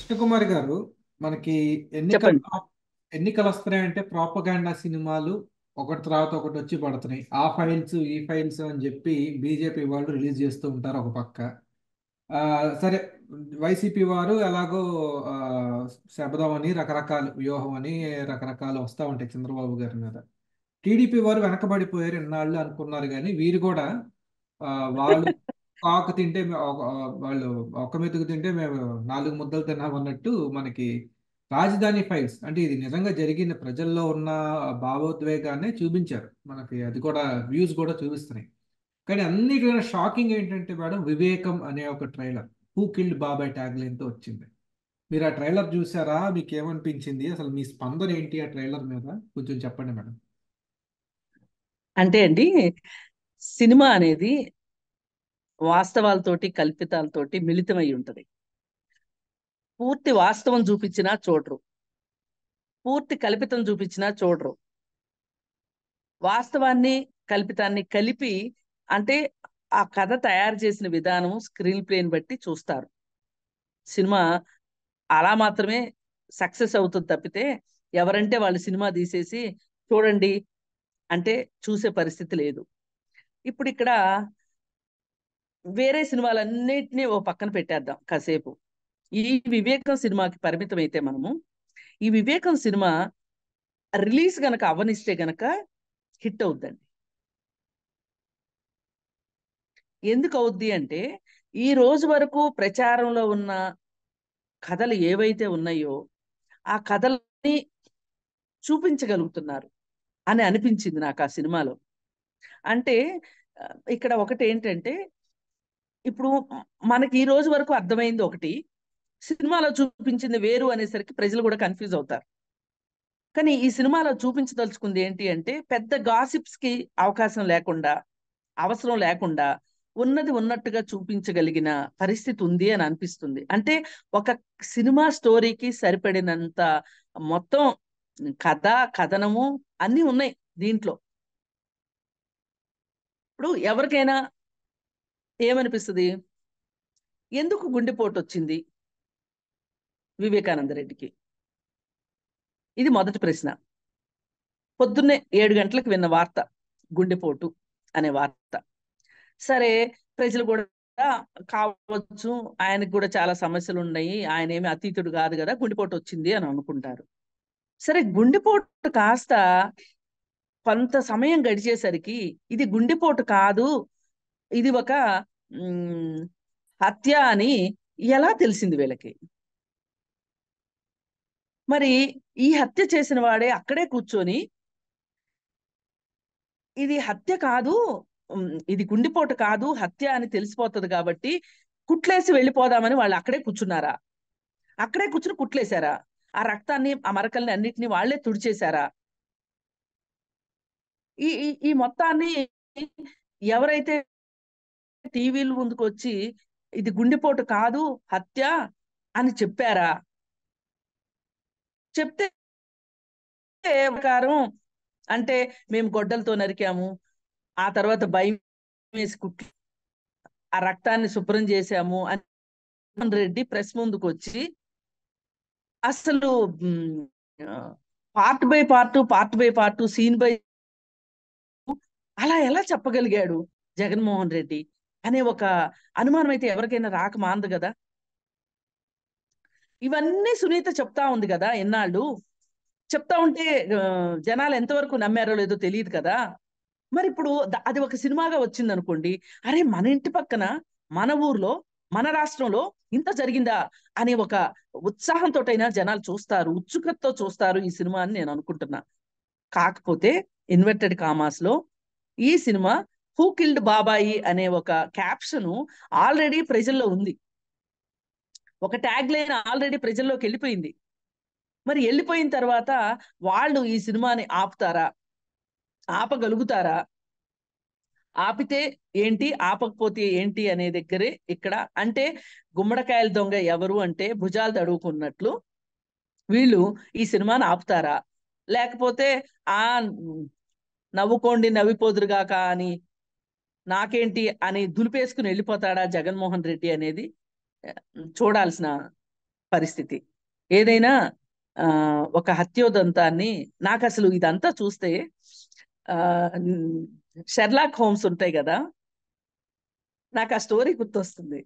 కృష్ణకుమారి గారు మనకి ఎన్నికలు చెప్పండి ఎన్నికలు వస్తున్నాయంటే ప్రాపగాండా సినిమాలు ఒకటి తర్వాత ఒకటి వచ్చి పడుతున్నాయి ఆ ఫైల్స్ ఈ ఫైల్స్ అని చెప్పి బీజేపీ వాళ్ళు రిలీజ్ చేస్తూ ఉంటారు ఒక పక్క ఆ, సరే వైసీపీ వారు ఎలాగో ఆ, శబదం అని రకరకాల వ్యూహం అని రకరకాలు వస్తూ ఉంటాయి చంద్రబాబు గారి మీద టీడీపీ వారు వెనకబడిపోయారు ఎన్నాళ్ళు అనుకున్నారు కానీ వీరు కూడా ఆ, వాళ్ళు కాకు తింటే మే- ఒక- వాళ్ళు ఒక్క మెతుకు తింటే మేము నాలుగు ముద్దలు తిన్నాం అన్నట్టు మనకి రాజధాని ఫైల్స్ అంటే ఇది నిజంగా జరిగిన ప్రజల్లో ఉన్న భావోద్వేగాన్ని చూపించారు మనకి అది కూడా వ్యూస్ కూడా చూపిస్తున్నాయి కానీ అన్నిటికన్నా షాకింగ్ ఏంటంటే మేడం వివేకం అనే ఒక trailer who killed Babai tag లైన్తో వచ్చింది మీరు ఆ ట్రైలర్ చూసారా మీకు ఏమనిపించింది అసలు మీ స్పందన ఏంటి ఆ ట్రైలర్ మీద కొంచెం చెప్పండి మేడం అంటే అండి సినిమా అనేది వాస్తవాలతోటి కల్పితాలతోటి మిళితమై ఉంటది పూర్తి వాస్తవం చూపించినా చూడరు పూర్తి కల్పితం చూపించినా చూడరు వాస్తవాన్ని కల్పితాన్ని కలిపి అంటే ఆ కథ తయారు చేసిన విధానం స్క్రీన్ ప్లేని బట్టి చూస్తారు సినిమా అలా మాత్రమే సక్సెస్ అవుతుంది తప్పితే ఎవరంటే వాళ్ళు సినిమా తీసేసి చూడండి అంటే చూసే పరిస్థితి లేదు ఇప్పుడు ఇక్కడ వేరే సినిమాలన్నిటినీ ఓ పక్కన పెట్టేద్దాం కాసేపు ఈ వివేకం సినిమాకి పరిమితం అయితే మనము ఈ వివేకం సినిమా రిలీజ్ గనక అవనిస్తే గనక హిట్ అవుద్దండి ఎందుకు అవుద్ది అంటే ఈ రోజు వరకు ప్రచారంలో ఉన్న కథలు ఏవైతే ఉన్నాయో ఆ కథల్ని చూపించగలుగుతున్నారు అని అనిపించింది నాకు ఆ సినిమాలో అంటే ఆ, ఇక్కడ ఒకటి ఏంటంటే ఇప్పుడు మనకి ఈ రోజు వరకు అర్థమైంది ఒకటి సినిమాలో చూపించింది వేరు అనేసరికి ప్రజలు కూడా కన్ఫ్యూజ్ అవుతారు కానీ ఈ సినిమాలో చూపించదలుచుకుంది ఏంటి అంటే పెద్ద గాసిప్స్ కి అవకాశం లేకుండా అవసరం లేకుండా ఉన్నది ఉన్నట్టుగా చూపించగలిగిన పరిస్థితి ఉంది అని అనిపిస్తుంది అంటే ఒక సినిమా స్టోరీకి సరిపడినంత మొత్తం కథ కథనము అన్నీ ఉన్నాయి దీంట్లో ఇప్పుడు ఎవరికైనా ఏమనిపిస్తుంది ఎందుకు గుండెపోటు వచ్చింది వివేకానంద రెడ్డికి ఇది మొదటి ప్రశ్న పొద్దున్నే ఏడు గంటలకు విన్న వార్త గుండెపోటు అనే వార్త సరే ప్రజలు కూడా కావచ్చు ఆయనకు కూడా చాలా సమస్యలు ఉన్నాయి ఆయన ఏమి అతీతుడు కాదు కదా గుండెపోటు వచ్చింది అని అనుకుంటారు సరే గుండెపోటు కాస్త కొంత సమయం గడిచేసరికి ఇది గుండెపోటు కాదు ఇది ఒక మ్, హత్య అని ఎలా తెలిసింది వీళ్ళకి మరి ఈ హత్య చేసిన వాడే అక్కడే కూర్చొని ఇది హత్య కాదు ఉమ్, ఇది గుండెపోటు కాదు హత్య అని తెలిసిపోతుంది కాబట్టి కుట్లేసి వెళ్ళిపోదామని వాళ్ళు అక్కడే కూర్చున్నారా అక్కడే కూర్చుని కుట్లేశారా ఆ రక్తాన్ని ఆ మరకల్ని అన్నిటిని వాళ్ళే తుడిచేశారా ఈ ఈ ఈ మొత్తాన్ని ఎవరైతే టీవీల ముందుకు వచ్చి ఇది గుండెపోటు కాదు హత్య అని చెప్పారా చెప్తే ప్రకారం అంటే మేము గొడ్డలతో నరికాము ఆ తర్వాత భయం వేసి కుట్లు ఆ రక్తాన్ని శుభ్రం చేశాము అని జగన్మోహన్ రెడ్డి ప్రెస్ ముందుకు వచ్చి అసలు part by part part by part scene by అలా ఎలా చెప్పగలిగాడు జగన్మోహన్ రెడ్డి అనే ఒక అనుమానం అయితే ఎవరికైనా రాక మాంది కదా ఇవన్నీ సునీత చెప్తా ఉంది కదా ఎన్నాళ్ళు చెప్తా ఉంటే ఆ, జనాలు ఎంతవరకు నమ్మారో లేదో తెలియదు కదా మరి ఇప్పుడు ద- అది ఒక సినిమాగా వచ్చింది అనుకోండి అరే మన ఇంటి పక్కన మన ఊర్లో మన రాష్ట్రంలో ఇంత జరిగిందా అనే ఒక ఉత్సాహంతో అయినా జనాలు చూస్తారు ఉత్సుకతతో చూస్తారు ఈ సినిమా అని నేను అనుకుంటున్నా కాకపోతే ఇన్వర్టెడ్ కామాస్ లో ఈ సినిమా హూ కిల్డ్ బాబాయి అనే ఒక క్యాప్షన్ ఆల్రెడీ ప్రజల్లో ఉంది ఒక ట్యాగ్ లైన్ ఆల్రెడీ ప్రజల్లోకి వెళ్ళిపోయింది మరి వెళ్ళిపోయిన తర్వాత వాళ్ళు ఈ సినిమాని ఆపుతారా ఆపగలుగుతారా ఆపితే ఏంటి ఆపకపోతే ఏంటి అనే దగ్గరే ఇక్కడ అంటే గుమ్మడికాయల దొంగ ఎవరు అంటే భుజాలు తడువుకున్నట్లు వీళ్ళు ఈ సినిమాని ఆపుతారా లేకపోతే ఆ నవ్వుకోండి నవ్విపోదురుగాక అని నాకేంటి అని దులిపేసుకుని వెళ్ళిపోతాడా జగన్మోహన్ రెడ్డి అనేది ఆ, చూడాల్సిన పరిస్థితి ఏదైనా ఆ ఒక హత్యోదంతాన్ని నాకు అసలు ఇదంతా చూస్తే ఆ షెర్లాక్ హోమ్స్ ఉంటాయి కదా నాకు ఆ స్టోరీ గుర్తొస్తుంది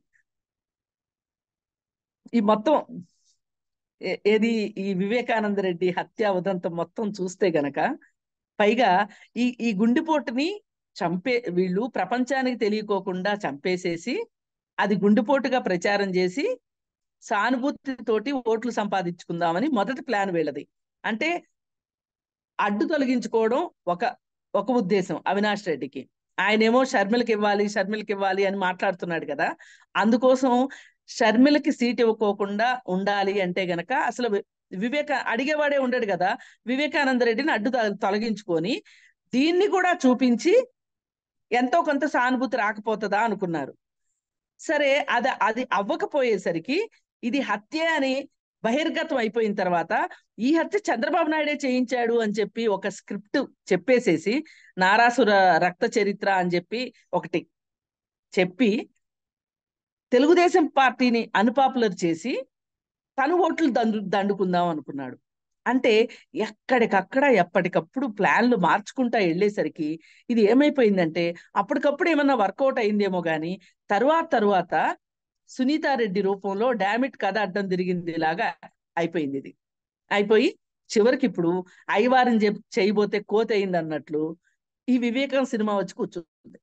ఈ మొత్తం ఏ- ఏది ఈ వివేకానంద రెడ్డి హత్య ఉదంతం మొత్తం చూస్తే గనక పైగా ఈ ఈ గుండెపోటుని చంపే వీళ్ళు ప్రపంచానికి తెలియకోకుండా చంపేసేసి అది గుండెపోటుగా ప్రచారం చేసి సానుభూతి తోటి ఓట్లు సంపాదించుకుందామని మొదటి ప్లాన్ వీళ్ళది అంటే అడ్డు తొలగించుకోవడం ఒక ఒక ఉద్దేశం అవినాష్ రెడ్డికి ఆయనేమో షర్మిలకి ఇవ్వాలి షర్మిలకి ఇవ్వాలి అని మాట్లాడుతున్నాడు కదా అందుకోసం షర్మిలకి సీట్ ఇవ్వకోకుండా ఉండాలి అంటే గనక అసలు వి- వివేక అడిగేవాడే ఉండడు కదా వివేకానంద రెడ్డిని అడ్డు తొ- తొలగించుకొని దీన్ని కూడా చూపించి ఎంతో కొంత సానుభూతి రాకపోతుందా అనుకున్నారు సరే అది అది అవ్వకపోయేసరికి ఇది హత్య అని బహిర్గతం అయిపోయిన తర్వాత ఈ హత్య చంద్రబాబు నాయుడే చేయించాడు అని చెప్పి ఒక స్క్రిప్ట్ చెప్పేసేసి నారాసుర రక్త చరిత్ర అని చెప్పి ఒకటి చెప్పి తెలుగుదేశం పార్టీని అన్పాపులర్ చేసి తను ఓట్లు దండు దండుకుందాం అనుకున్నాడు అంటే ఎక్కడికక్కడ ఎప్పటికప్పుడు ప్లాన్లు మార్చుకుంటా వెళ్ళేసరికి ఇది ఏమైపోయిందంటే అప్పటికప్పుడు ఏమన్నా వర్కౌట్ అయిందేమో గాని తరువాత తరువాత సునీతారెడ్డి రూపంలో డామిట్ కథ అడ్డం తిరిగింది లాగా అయిపోయింది ఇది అయిపోయి చివరికి ఇప్పుడు ఐవారం చెప్ చేయబోతే కోత అయింది అన్నట్లు ఈ వివేకం సినిమా వచ్చి కూర్చుంది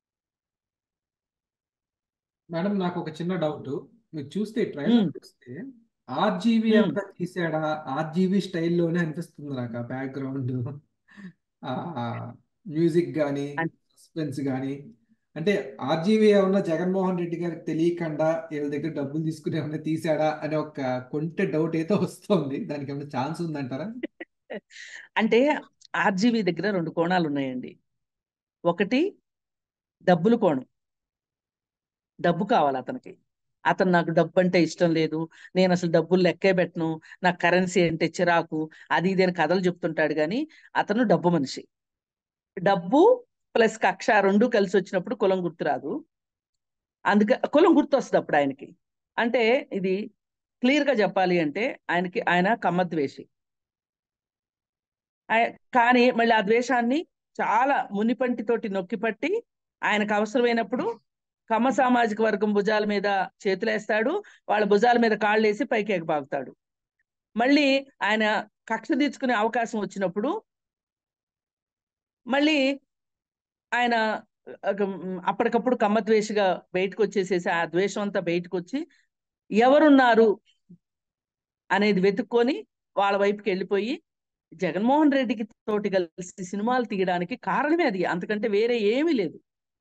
మేడం నాకు ఒక చిన్న డౌట్ మీరు చూస్తే ట్రైలర్ ఉమ్, చూస్తే ఆర్జీవి ఉమ్. అంతా తీసాడా ఆర్జీవి స్టైల్లోనే అనిపిస్తుంది నాకు ఆ బ్యాక్గ్రౌండ్ ఆ మ్యూజిక్ కానీ అన్- సస్పెన్స్ కానీ అంటే ఆర్జీవి ఏమన్నా జగన్మోహన్ రెడ్డి గారికి తెలియకుండా వీళ్ళ దగ్గర డబ్బులు తీసుకుని ఏమన్నా తీసాడా అనే ఒక కొంటె డౌట్ అయితే వస్తుంది దానికి ఏమైనా ఛాన్స్ ఉందంటారా అంటే ఆర్జీవి దగ్గర రెండు కోణాలు ఉన్నాయండి ఒకటి డబ్బులు కోణం డబ్బు కావాలి అతనికి అతను నాకు డబ్బు అంటే ఇష్టం లేదు నేను అసలు డబ్బులు లెక్కే పెట్టను నాకు కరెన్సీ అంటే చిరాకు అది ఇది అని కథలు చెప్తుంటాడు కానీ అతను డబ్బు మనిషి డబ్బు ప్లస్ కక్ష రెండు కలిసి వచ్చినప్పుడు కులం గుర్తురాదు అందుకే కులం గుర్తు వస్తుంది అప్పుడు ఆయనకి అంటే ఇది క్లియర్ గా చెప్పాలి అంటే ఆయనకి ఆయన కమ్మద్వేషి ఆయ- కానీ మళ్ళీ ఆ ద్వేషాన్ని చాలా మునిపంటితోటి నొక్కిపట్టి ఆయనకు అవసరమైనప్పుడు కమ్మ సామాజిక వర్గం భుజాల మీద చేతులేస్తాడు వాళ్ళ భుజాల మీద కాళ్ళు వేసి పైకి ఎగబాగుతాడు మళ్ళీ ఆయన కక్ష తీర్చుకునే అవకాశం వచ్చినప్పుడు మళ్ళీ ఆయన ఒక, మ్, అప్పటికప్పుడు కమ్మద్వేషిగా బయటకు వచ్చేసేసి ఆ ద్వేషం అంతా బయటకు వచ్చి ఎవరున్నారు అనేది వెతుక్కొని వాళ్ళ వైపుకి వెళ్ళిపోయి జగన్మోహన్ రెడ్డికి తోటి కలిసి సినిమాలు తీయడానికి కారణమే అది అంతకంటే వేరే ఏమీ లేదు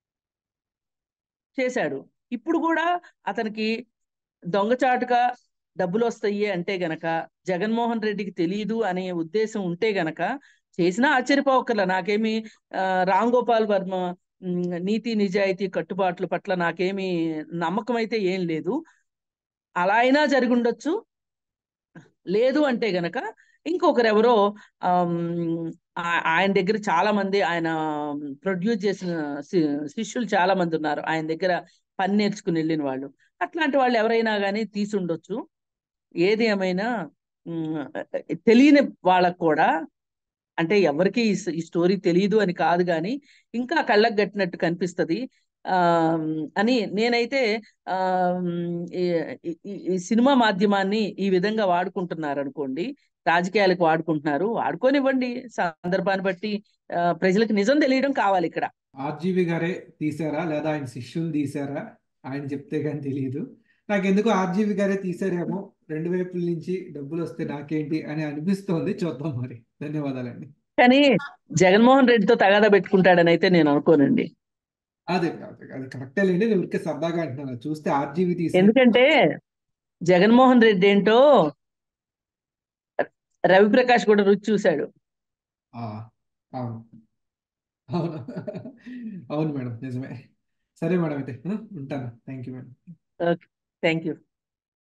చేశాడు ఇప్పుడు కూడా అతనికి దొంగచాటుగా డబ్బులు వస్తాయి అంటే గనక జగన్మోహన్ రెడ్డికి తెలియదు అనే ఉద్దేశం ఉంటే గనక చేసినా ఆశ్చర్యపోకర్లా నాకేమి ఆ, రామ్ గోపాల్ వర్మ ఉమ్, నీతి నిజాయితీ కట్టుబాట్ల పట్ల నాకేమి నమ్మకం అయితే ఏం లేదు అలా అయినా జరిగి ఉండొచ్చు లేదు అంటే గనక ఇంకొకరు ఎవరో ఆమ్, ఆ- ఆయన దగ్గర చాలా మంది ఆయన ప్రొడ్యూస్ చేసిన శి- శిష్యులు చాలా మంది ఉన్నారు ఆయన దగ్గర పని నేర్చుకుని వెళ్ళిన వాళ్ళు అట్లాంటి వాళ్ళు ఎవరైనా కానీ తీసి ఉండొచ్చు ఏది ఏమైనా ఉమ్, తెలియని వాళ్ళకు కూడా అంటే ఎవరికి ఈ స- ఈ స్టోరీ తెలియదు అని కాదు కానీ ఇంకా కళ్ళకు కట్టినట్టు కనిపిస్తది ఆ అని నేనైతే ఆ ఈ ఈ- ఈ సినిమా మాధ్యమాన్ని ఈ విధంగా వాడుకుంటున్నారు అనుకోండి రాజకీయాలకు వాడుకుంటున్నారు వాడుకోనివ్వండి సందర్భాన్ని బట్టి ఆ, ప్రజలకు నిజం తెలియడం కావాలి ఇక్కడ ఆర్జీవి గారే తీసారా లేదా ఆయన శిష్యులు తీసారా ఆయన చెప్తే కానీ తెలియదు నాకు ఎందుకు ఆర్జీవి గారే తీసారేమో రెండు వైపుల నుంచి డబ్బులు వస్తే నాకేంటి అని అనిపిస్తోంది చూద్దాం మరి ధన్యవాదాలండి కానీ జగన్మోహన్ రెడ్డితో తగాదా పెట్టుకుంటాడని అయితే నేను అనుకోనండి అదే అదే అది కరెక్టే లేండి నేను ఊరికే సరదాగా అంటున్నాను చూస్తే ఆర్జీవి తీసే ఎందుకంటే జగన్మోహన్ రెడ్డి ఏంటో రవిప్రకాష్ కూడా రుచి చూశాడు ఆ, అవును అవును అవును మేడం నిజమే సరే మేడం అయితే ఆ, ఉంటాను thank you madam okay thank you